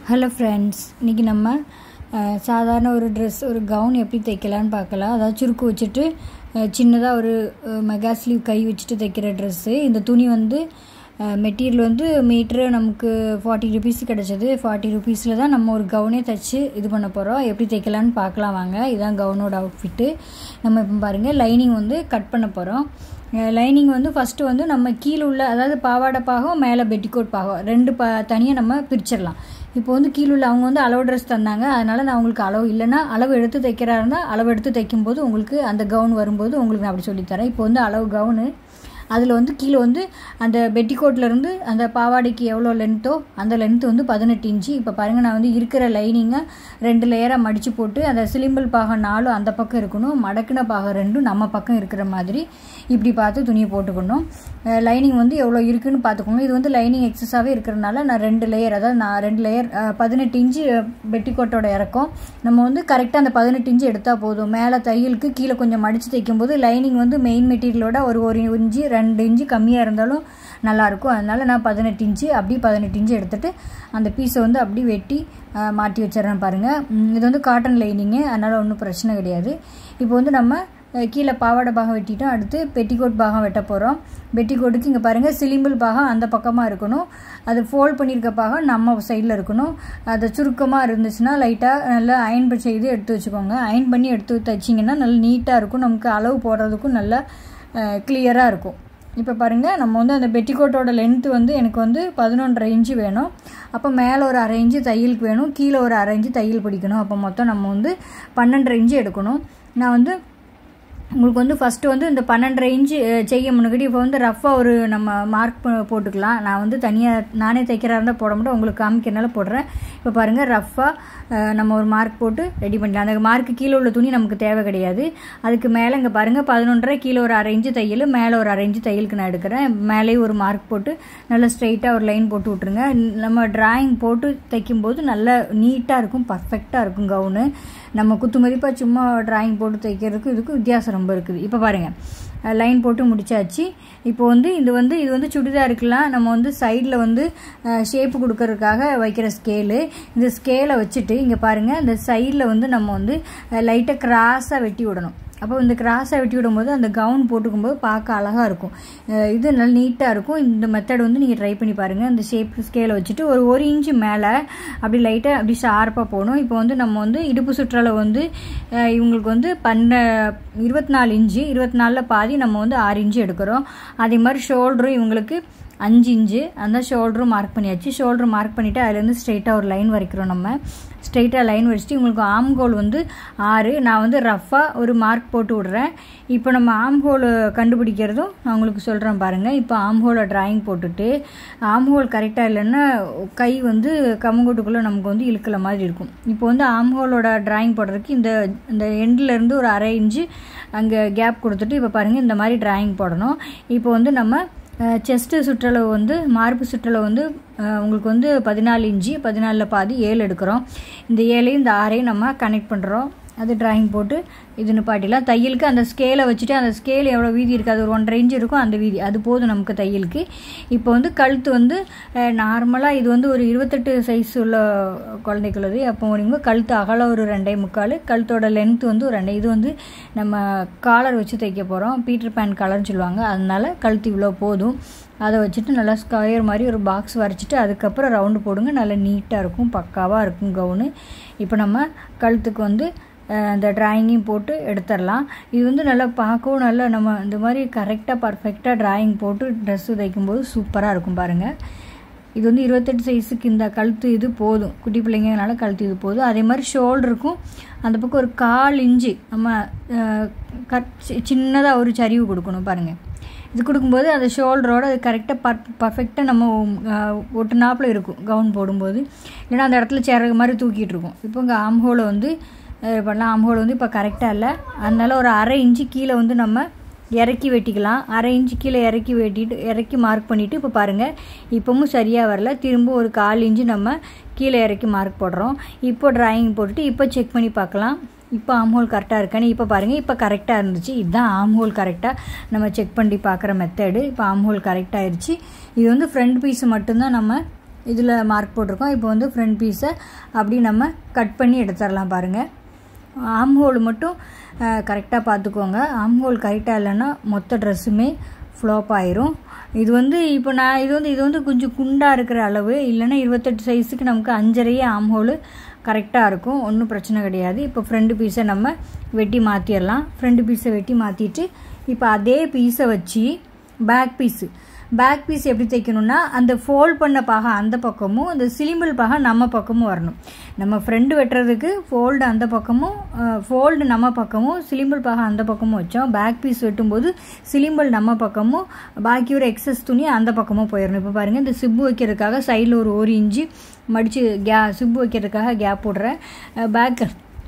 hello friends இன்றைக்கி நம்ம அஹ், சாதாரண ஒரு ட்ரெஸ் ஒரு கவுன் எப்படி தைக்கலான்னு பார்க்கலாம் அதாவது சுருக்கு வச்சுட்டு சின்னதாக ஒரு அஹ், மெகா ஸ்லீவ் கை வச்சுட்டு தைக்கிற ட்ரெஸ்ஸு இந்த துணி வந்து மெட்டீரியல் வந்து மீட்ரு நமக்கு ஃபார்ட்டி ருபீஸ் கிடச்சது ஃபார்ட்டி ருபீஸில் தான் நம்ம ஒரு கவுனே தைச்சு இது பண்ண போகிறோம் எப்படி தைக்கலான்னு பார்க்கலாம் வாங்க இதுதான் கவுனோட அவுட்ஃபிட்டு நம்ம இப்போ பாருங்கள் லைனிங் வந்து கட் பண்ண போகிறோம் லைனிங் வந்து ஃபஸ்ட்டு வந்து நம்ம கீழே உள்ள அதாவது பாவாடை பாகம் மேலே பெட்டிக்கோட் பாகம் ரெண்டு ப தனியாக நம்ம பிரிச்சிடலாம் இப்போ வந்து கீழே உள்ள அவங்க வந்து அளவு ட்ரெஸ் தந்தாங்க அதனால் நான் உங்களுக்கு அளவு இல்லைன்னா அளவு எடுத்து தைக்கிறா இருந்தால் அளவு எடுத்து தைக்கும்போது உங்களுக்கு அந்த கவுன் வரும்போது உங்களுக்கு நான் அப்படி சொல்லித்தரேன் இப்போ வந்து அளவு கவுனு அதில் வந்து கீழே வந்து அந்த பெட்டிக்கோட்லேருந்து அந்த பாவாடைக்கு எவ்வளோ லென்த்தோ அந்த லென்த் வந்து பதினெட்டு இன்ச்சு இப்போ பாருங்கள் நான் வந்து இருக்கிற லைனிங்கை ரெண்டு லேயராக மடித்து போட்டு அந்த சிலிம்பிள் பாகம் நாலும் அந்த பக்கம் இருக்கணும் மடக்கின பாகம் ரெண்டும் நம்ம பக்கம் இருக்கிற மாதிரி இப்படி பார்த்து துணியை போட்டுக்கணும் லைனிங் வந்து எவ்வளோ இருக்குன்னு பார்த்துக்கோங்க இது வந்து லைனிங் எக்ஸஸாகவே இருக்கிறனால நான் ரெண்டு லேயர் அதாவது நான் ரெண்டு லேயர் பதினெட்டு இன்ச்சு பெட்டிக்கோட்டோட இறக்கம் நம்ம வந்து கரெக்டாக அந்த பதினெட்டு இன்ச்சு எடுத்தால் போதும் மேலே தையலுக்கு கீழே கொஞ்சம் மடித்து தைக்கும்போது லைனிங் வந்து மெயின் மெட்டீரியலோட ஒரு ஒரு இன்ச்சு ரெண்டு இன்ச்சு கம்மியாக இருந்தாலும் நல்லாயிருக்கும் அதனால் நான் பதினெட்டு இன்ச்சு அப்படியே பதினெட்டு இன்ச்சு எடுத்துகிட்டு அந்த பீஸை வந்து அப்படி வெட்டி அஹ், மாட்டி வச்சிடறேன் பாருங்கள் உம், இது வந்து காட்டன் லைனிங்கு அதனால் ஒன்றும் பிரச்சனை கிடையாது இப்போ வந்து நம்ம அஹ், கீழே பாவாடை பாகம் வெட்டிட்டோம் அடுத்து பெட்டிக்கோட் பாகம் வெட்ட போகிறோம் பெட்டிக்கோட்டுக்கு இங்கே பாருங்கள் சிலிம்பிள் பாகம் அந்த பக்கமாக இருக்கணும் அது ஃபோல்ட் பண்ணியிருக்க பாகம் நம்ம சைடில் இருக்கணும் அது சுருக்கமாக இருந்துச்சுன்னா லைட்டாக நல்லா அயன் செய்து எடுத்து வச்சுக்கோங்க அயன் பண்ணி எடுத்து தைச்சிங்கன்னா நல்லா நீட்டாக இருக்கும் நமக்கு அளவு போடுறதுக்கும் நல்லா கிளியராக இருக்கும் இப்போ பாருங்கள் நம்ம வந்து அந்த பெட்டிக்கோட்டோட லென்த்து வந்து எனக்கு வந்து பதினொன்றரை இன்ச்சு வேணும் அப்போ மேலே ஒரு அரை இன்ச்சு தையலுக்கு வேணும் கீழே ஒரு அரை இன்ச்சு தையல் பிடிக்கணும் அப்போ மொத்தம் நம்ம வந்து பன்னெண்டரை இன்ச்சு எடுக்கணும் நான் வந்து உங்களுக்கு வந்து ஃபஸ்ட்டு வந்து இந்த பன்னெண்டரை இன்ச்சு அஹ், செய்ய முன்னாடி இப்போ வந்து ரஃப்பாக ஒரு நம்ம மார்க் போட்டுக்கலாம் நான் வந்து தனியாக நானே தைக்கிறா இருந்தால் போட மாட்டேன் உங்களுக்கு காமிக்கிறனால போடுறேன் இப்போ பாருங்கள் ரஃப்பாக நம்ம ஒரு மார்க் போட்டு ரெடி பண்ணிக்கலாம் அந்த மார்க்கு கீழே உள்ள துணி நமக்கு தேவை கிடையாது அதுக்கு மேலே இங்கே பாருங்கள் பதினொன்றரை கீழே ஒரு அரை இன்ச்சு தையல் மேலே ஒரு அரை இன்ச்சு தையலுக்கு நான் எடுக்கிறேன் மேலேயும் ஒரு மார்க் போட்டு நல்லா ஸ்ட்ரைட்டாக ஒரு லைன் போட்டு விட்ருங்க நம்ம டிராயிங் போட்டு தைக்கும்போது நல்லா நீட்டாக இருக்கும் பர்ஃபெக்டாக இருக்கும் கவுனு நம்ம குத்து மதிப்பாக சும்மா டிராயிங் போட்டு தைக்கிறதுக்கு இதுக்கு வித்தியாசம் ரொம்ப இருக்குது இப்போ பாருங்கள் லைன் போட்டு முடிச்சாச்சு இப்போ வந்து இது வந்து இது வந்து சுடிதாருக்கெல்லாம் நம்ம வந்து சைடில் வந்து ஷேப்பு கொடுக்கறதுக்காக வைக்கிற ஸ்கேலு இந்த ஸ்கேலை வச்சுட்டு இங்கே பாருங்கள் இந்த சைடில் வந்து நம்ம வந்து லைட்டாக கிராஸாக வெட்டி விடணும் அப்போ இந்த கிராஸாக வெட்டி விடும்போது அந்த கவுன் போட்டுக்கும்போது பார்க்க அழகாக இருக்கும் அஹ் இது நல்லா நீட்டாக இருக்கும் இந்த மெத்தட் வந்து நீங்கள் ட்ரை பண்ணி பாருங்கள் இந்த ஷேப் ஸ்கேலை வச்சுட்டு ஒரு ஒரு இன்ச்சு மேலே அப்படி லைட்டாக அப்படி ஷார்ப்பாக போகணும் இப்போ வந்து நம்ம வந்து இடுப்பு சுற்றளவு வந்து அஹ் இவங்களுக்கு வந்து பன்ன இருபத்தி நாலு இன்ச்சு இருபத்தி நாலில் பாதி நம்ம வந்து ஆறு இன்ச்சு எடுக்கிறோம் அதே மாதிரி ஷோல்டரும் இவங்களுக்கு அஞ்சு இன்ச்சு அந்த ஷோல்டரும் மார்க் பண்ணியாச்சு ஷோல்டர் மார்க் பண்ணிவிட்டு அதுலேருந்து ஸ்ட்ரைட்டாக ஒரு லைன் வரைக்கிறோம் நம்ம ஸ்ட்ரைட்டாக லைன் வச்சுட்டு உங்களுக்கு ஆம் ஹோல் வந்து ஆறு நான் வந்து ரஃப்பாக ஒரு மார்க் போட்டு விட்றேன் இப்போ நம்ம ஆம் ஹோல் கண்டுபிடிக்கிறதும் நான் உங்களுக்கு சொல்கிறேன் பாருங்கள் இப்போ ஆம் ஹோலை ட்ராயிங் போட்டுட்டு ஆம் ஹோல் கரெக்டாக இல்லைன்னா கை வந்து கம்மங்கோட்டுக்குள்ளே நமக்கு வந்து இழுக்கிற மாதிரி இருக்கும் இப்போ வந்து ஆம் ஹோலோட ட்ராயிங் போடுறதுக்கு இந்த இந்த எண்ட்லேருந்து ஒரு அரை இன்ச்சு அங்கே கேப் கொடுத்துட்டு இப்போ பாருங்கள் இந்த மாதிரி ட்ராயிங் போடணும் இப்போ வந்து நம்ம செஸ்ட்டு சுற்றளவு வந்து மார்பு சுற்றளவு வந்து அஹ், உங்களுக்கு வந்து பதினாலு இன்ச்சு பதினாலில் பாதி ஏழு எடுக்கிறோம் இந்த ஏழையும் இந்த ஆறையும் நம்ம கனெக்ட் பண்ணுறோம் அது டிராயிங் போட்டு இது நிப்பாட்டிலாம் தையலுக்கு அந்த ஸ்கேலை வச்சுட்டு அந்த ஸ்கேல் எவ்வளோ வீதி இருக்குது அது ஒரு ஒன்றரை இன்ச்சு இருக்கும் அந்த வீதி அது போதும் நமக்கு தையலுக்கு இப்போ வந்து கழுத்து வந்து நார்மலாக இது வந்து ஒரு இருபத்தெட்டு சைஸ் உள்ள குழந்தைக்குள்ளது அப்போ நீங்கள் கழுத்து அகலம் ஒரு ரெண்டே முக்கால் கழுத்தோட லென்த் வந்து ஒரு ரெண்டே இது வந்து நம்ம காலர் வச்சு தைக்க போகிறோம் பீட்டர் பேன் கலர்னு சொல்லுவாங்க அதனால கழுத்து இவ்வளோ போதும் அதை வச்சுட்டு நல்லா ஸ்கொயர் மாதிரி ஒரு பாக்ஸ் வரைச்சிட்டு அதுக்கப்புறம் ரவுண்டு போடுங்க நல்லா நீட்டாக இருக்கும் பக்காவாக இருக்கும் கவுனு இப்போ நம்ம கழுத்துக்கு வந்து அஹ், அந்த ட்ராயிங்கையும் போட்டு எடுத்துடலாம் இது வந்து நல்லா பார்க்கவும் நல்லா நம்ம இந்த மாதிரி கரெக்டாக பர்ஃபெக்டாக ட்ராயிங் போட்டு ட்ரெஸ்ஸு தைக்கும்போது சூப்பராக இருக்கும் பாருங்கள் இது வந்து இருபத்தெட்டு சைஸுக்கு இந்த கழுத்து இது போதும் குட்டி பிள்ளைங்கனால கழுத்து இது போதும் அதே மாதிரி ஷோல்டருக்கும் அந்த பக்கம் ஒரு கால் இன்ச்சு நம்ம அஹ், கட் சின்னதாக ஒரு சரிவு கொடுக்கணும் பாருங்கள் இது கொடுக்கும்போது அந்த ஷோல்டரோட அது கரெக்டாக பர் பர்ஃபெக்டாக நம்ம அஹ், ஒட்டுனாப்பில் இருக்கும் கவுன் போடும்போது இல்லைன்னா அந்த இடத்துல சேரக மாதிரி தூக்கிட்டு இருக்கும் இப்போ இங்கே ஆம்ஹோலை வந்து அஹ், பண்ணலாம் ஆம்ஹோல் வந்து இப்போ கரெக்டாக இல்லை அதனால ஒரு அரை இன்ச்சு கீழே வந்து நம்ம இறக்கி வெட்டிக்கலாம் அரை இன்ச்சு கீழே இறக்கி வெட்டிட்டு இறக்கி மார்க் பண்ணிவிட்டு இப்போ பாருங்கள் இப்போவும் சரியாக வரல திரும்ப ஒரு கால் இன்ச்சு நம்ம கீழே இறக்கி மார்க் போடுறோம் இப்போ டிராயிங் போட்டுட்டு இப்போ செக் பண்ணி பார்க்கலாம் இப்போ ஆம்ஹோல் கரெக்டாக இருக்கான்னு இப்போ பாருங்கள் இப்போ கரெக்டாக இருந்துச்சு இதுதான் ஆம்ஹோல் கரெக்டாக நம்ம செக் பண்ணி பார்க்குற மெத்தடு இப்போ ஆம்ஹோல் கரெக்டாக ஆயிடுச்சு இது வந்து ஃப்ரண்ட் பீஸ் மட்டும்தான் நம்ம இதில் மார்க் போட்டிருக்கோம் இப்போ வந்து ஃப்ரண்ட் பீஸை அப்படி நம்ம கட் பண்ணி எடுத்துடலாம் பாருங்கள் ஆம் ஹோல் மட்டும் கரெக்டாக பார்த்துக்கோங்க ஆம் ஹோல் கரெக்டாக இல்லைன்னா மொத்த ட்ரெஸ்ஸுமே ஃப்ளாப் ஆயிரும் இது வந்து இப்போ நான் இது வந்து இது வந்து கொஞ்சம் குண்டாக இருக்கிற அளவு இல்லைன்னா இருபத்தெட்டு சைஸுக்கு நமக்கு அஞ்சரையே ஆம் ஹோலு கரெக்டாக இருக்கும் ஒன்றும் பிரச்சனை கிடையாது இப்போ ஃப்ரண்ட் பீஸை நம்ம வெட்டி மாற்றிடலாம் ஃப்ரண்ட் பீஸை வெட்டி மாற்றிட்டு இப்போ அதே பீஸை வச்சு பேக் பீஸு பேக் பீஸ் எப்படி தைக்கணும்னா அந்த ஃபோல்ட் பண்ண பாகம் அந்த பக்கமும் அந்த சிலிம்பிள் பாகம் நம்ம பக்கமும் வரணும் நம்ம ஃப்ரெண்டு வெட்டுறதுக்கு ஃபோல்டு அந்த பக்கமும் ஃபோல்டு நம்ம பக்கமும் சிலிம்பிள் பாகம் அந்த பக்கமும் வச்சோம் பேக் பீஸ் வெட்டும்போது சிலிம்பிள் நம்ம பக்கமும் பாக்கி ஒரு எக்ஸஸ் துணி அந்த பக்கமும் போயிடணும் இப்போ பாருங்கள் இந்த சிப்பு வைக்கிறதுக்காக சைடில் ஒரு ஒரு இன்ச்சு மடித்து கே சிப்பு வைக்கிறதுக்காக கேப் போடுறேன் பேக்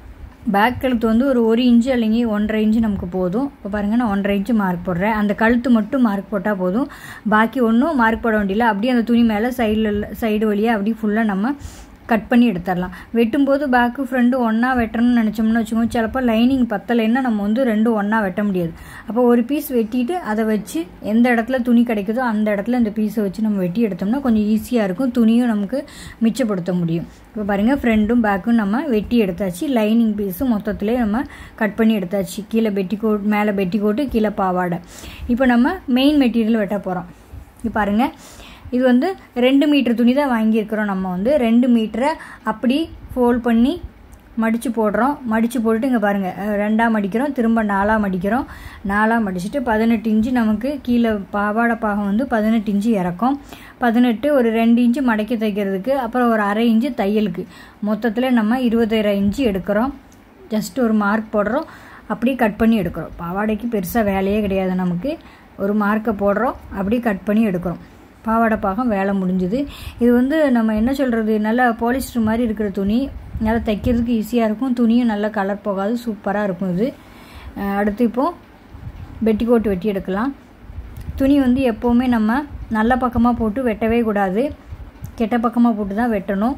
பேக் கழுத்து வந்து ஒரு ஒரு இன்ச்சு அல்லைங்க ஒன்றரை இன்ச்சு நமக்கு போதும் இப்போ பாருங்கள் நான் ஒன்றரை இன்ச்சு மார்க் போடுறேன் அந்த கழுத்து மட்டும் மார்க் போட்டால் போதும் பாக்கி ஒன்றும் மார்க் போட வேண்டியல அப்படியே அந்த துணி மேலே சைடில் சைடு வழியாக அப்படியே ஃபுல்லாக நம்ம கட் பண்ணி எடுத்துடலாம் வெட்டும்போது பேக்கு ஃப்ரண்ட்டு ஒன்றா வெட்டணும்னு நினச்சோம்னு வச்சுக்கோங்க சிலப்போ லைனிங் பத்தலைன்னா நம்ம வந்து ரெண்டும் ஒன்றா வெட்ட முடியாது அப்போ ஒரு பீஸ் வெட்டிட்டு அதை வச்சு எந்த இடத்துல துணி கிடைக்குதோ அந்த இடத்துல இந்த பீஸை வச்சு நம்ம வெட்டி எடுத்தோம்னா கொஞ்சம் ஈஸியாக இருக்கும் துணியும் நமக்கு மிச்சப்படுத்த முடியும் இப்போ பாருங்கள் ஃப்ரண்ட்டும் பேக்கும் நம்ம வெட்டி எடுத்தாச்சு லைனிங் பீஸும் மொத்தத்திலே நம்ம கட் பண்ணி எடுத்தாச்சு கீழே பெட்டி கோட் மேலே பெட்டி கோட்டு கீழே பாவாடை இப்போ நம்ம மெயின் மெட்டீரியல் வெட்ட போகிறோம் இப்போ பாருங்கள் இது வந்து ரெண்டு மீட்டர் துணி தான் வாங்கியிருக்கிறோம் நம்ம வந்து ரெண்டு மீட்டரை அப்படி ஃபோல்ட் பண்ணி மடித்து போடுறோம் மடித்து போட்டுட்டு இங்கே பாருங்கள் ரெண்டாக மடிக்கிறோம் திரும்ப நாலாக மடிக்கிறோம் நாலாக மடிச்சுட்டு பதினெட்டு இன்ச்சு நமக்கு கீழே பாவாடை பாகம் வந்து பதினெட்டு இன்ச்சு இறக்கும் பதினெட்டு ஒரு ரெண்டு இன்ச்சு மடக்கி தைக்கிறதுக்கு அப்புறம் ஒரு அரை இன்ச்சு தையலுக்கு மொத்தத்தில் நம்ம இருபதாயிரம் இன்ச்சு எடுக்கிறோம் ஜஸ்ட் ஒரு மார்க் போடுறோம் அப்படியே கட் பண்ணி எடுக்கிறோம் பாவாடைக்கு பெருசாக வேலையே கிடையாது நமக்கு ஒரு மார்க்கை போடுறோம் அப்படியே கட் பண்ணி எடுக்கிறோம் பாவாடை பாகம் வேலை முடிஞ்சுது இது வந்து நம்ம என்ன சொல்கிறது நல்லா பாலிஸ்டர் மாதிரி இருக்கிற துணி நல்லா தைக்கிறதுக்கு ஈஸியாக இருக்கும் துணியும் நல்லா கலர் போகாது சூப்பராக இருக்கும் இது அடுத்து இப்போது பெட்டிக்கோட் வெட்டி எடுக்கலாம் துணி வந்து எப்போவுமே நம்ம நல்ல பக்கமாக போட்டு வெட்டவே கூடாது கெட்ட பக்கமாக போட்டு தான் வெட்டணும்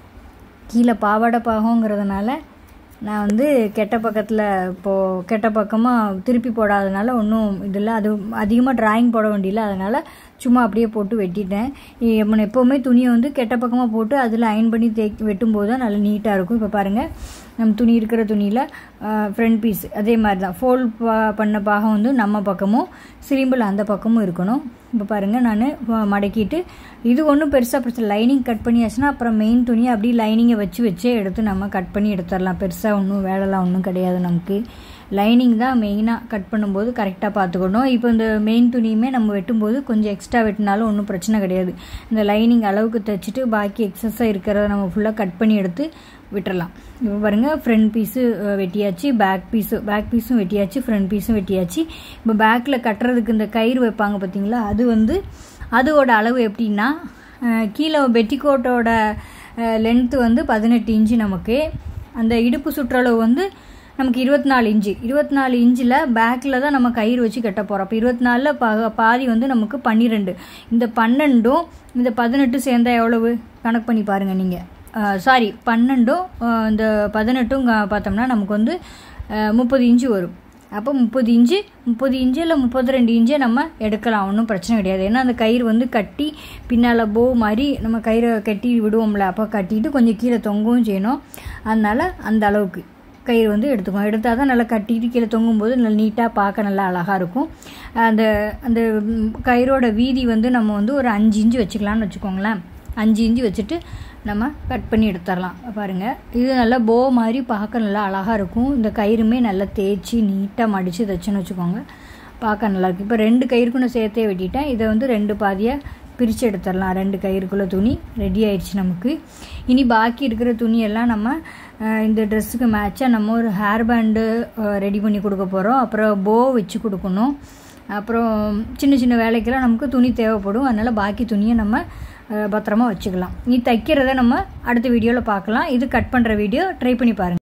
கீழே பாவாடை பாகங்கிறதுனால நான் வந்து கெட்ட பக்கத்தில் இப்போது கெட்ட பக்கமாக திருப்பி போடாதனால ஒன்றும் இதில் அது அதிகமாக ட்ராயிங் போட வேண்டியல அதனால் சும்மா அப்படியே போட்டு வெட்டிட்டேன் நம்ம எப்போவுமே துணியை வந்து கெட்ட பக்கமாக போட்டு அதில் அயன் பண்ணி தேக்கி வெட்டும்போது தான் நல்லா நீட்டாக இருக்கும் இப்போ பாருங்கள் நம்ம துணி இருக்கிற துணியில் ஃப்ரண்ட் பீஸ் அதே மாதிரி தான் ஃபோல்ட் பா பண்ண பாகம் வந்து நம்ம பக்கமும் சிலிம்பிள் அந்த பக்கமும் இருக்கணும் இப்போ பாருங்கள் நான் மடக்கிட்டு இது ஒன்றும் பெருசாக பிரச்சனை லைனிங் கட் பண்ணியாச்சுன்னா அப்புறம் மெயின் துணியை அப்படியே லைனிங்கை வச்சு வச்சே எடுத்து நம்ம கட் பண்ணி எடுத்துடலாம் பெருசாக ஒன்றும் வேலைலாம் ஒன்றும் கிடையாது நமக்கு லைனிங் தான் மெயினாக கட் பண்ணும்போது கரெக்டாக பார்த்துக்கணும் இப்போ இந்த மெயின் துணியுமே நம்ம வெட்டும்போது கொஞ்சம் எக்ஸ்ட்ரா வெட்டினாலும் ஒன்றும் பிரச்சனை கிடையாது இந்த லைனிங் அளவுக்கு தைச்சிட்டு பாக்கி எக்ஸஸாக இருக்கிறத நம்ம ஃபுல்லாக கட் பண்ணி எடுத்து விட்டுறலாம் இப்போ பாருங்கள் ஃப்ரண்ட் பீஸு வெட்டியாச்சு பேக் பீஸு பேக் பீஸும் வெட்டியாச்சு ஃப்ரண்ட் பீஸும் வெட்டியாச்சு இப்போ பேக்கில் கட்டுறதுக்கு இந்த கயிறு வைப்பாங்க பார்த்தீங்களா அது வந்து அதோட அளவு எப்படின்னா கீழே பெட்டிக்கோட்டோட லென்த்து வந்து பதினெட்டு இன்ச்சு நமக்கு அந்த இடுப்பு சுற்றளவு வந்து நமக்கு இருபத்தி நாலு இன்ச்சு இருபத்தி நாலு இன்ச்சில் பேக்கில் தான் நம்ம கயிறு வச்சு கட்ட போகிறோம் அப்போ இருபத்தி நாலில் பா பாதி வந்து நமக்கு பன்னிரெண்டு இந்த பன்னெண்டும் இந்த பதினெட்டு சேர்ந்தா எவ்வளவு கணக்கு பண்ணி பாருங்கள் நீங்கள் சாரி பன்னெண்டும் இந்த பதினெட்டும் பார்த்தோம்னா நமக்கு வந்து முப்பது இன்ச்சு வரும் அப்போ முப்பது இன்ச்சு முப்பது இன்ச்சு இல்லை முப்பத்தி ரெண்டு இன்ச்சே நம்ம எடுக்கலாம் ஒன்றும் பிரச்சனை கிடையாது ஏன்னா அந்த கயிறு வந்து கட்டி பின்னால் போ மாதிரி நம்ம கயிறை கட்டி விடுவோம்ல அப்போ கட்டிட்டு கொஞ்சம் கீழே தொங்கவும் செய்யணும் அதனால் அந்த அளவுக்கு கயிறு வந்து எடுத்துக்கணும் எடுத்தால் தான் நல்லா கட்டிட்டு கீழே தொங்கும்போது நல்லா நீட்டாக பார்க்க நல்லா அழகாக இருக்கும் அந்த அந்த கயிறோட வீதி வந்து நம்ம வந்து ஒரு அஞ்சு இன்ச்சு வச்சுக்கலாம்னு வச்சுக்கோங்களேன் அஞ்சு இன்ச்சு வச்சுட்டு நம்ம கட் பண்ணி எடுத்துடலாம் பாருங்கள் இது நல்லா போ மாதிரி பார்க்க நல்லா அழகாக இருக்கும் இந்த கயிறுமே நல்லா தேய்ச்சி நீட்டாக மடித்து தைச்சுன்னு வச்சுக்கோங்க பார்க்க நல்லாயிருக்கும் இப்போ ரெண்டு கயிறுக்கும் நான் சேர்த்தே வெட்டிட்டேன் இதை வந்து ரெண்டு பாதியாக பிரித்து எடுத்துடலாம் ரெண்டு கயிறுக்குள்ள துணி ரெடி ஆயிடுச்சு நமக்கு இனி பாக்கி இருக்கிற துணியெல்லாம் நம்ம இந்த ட்ரெஸ்ஸுக்கு மேட்சாக நம்ம ஒரு ஹேர் பேண்டு ரெடி பண்ணி கொடுக்க போகிறோம் அப்புறம் போ வச்சு கொடுக்கணும் அப்புறம் சின்ன சின்ன வேலைக்கெல்லாம் நமக்கு துணி தேவைப்படும் அதனால் பாக்கி துணியை நம்ம பத்திரமா வச்சுக்கலாம் நீ தைக்கிறத நம்ம அடுத்த வீடியோவில் பார்க்கலாம் இது கட் பண்ணுற வீடியோ ட்ரை பண்ணி பாருங்கள்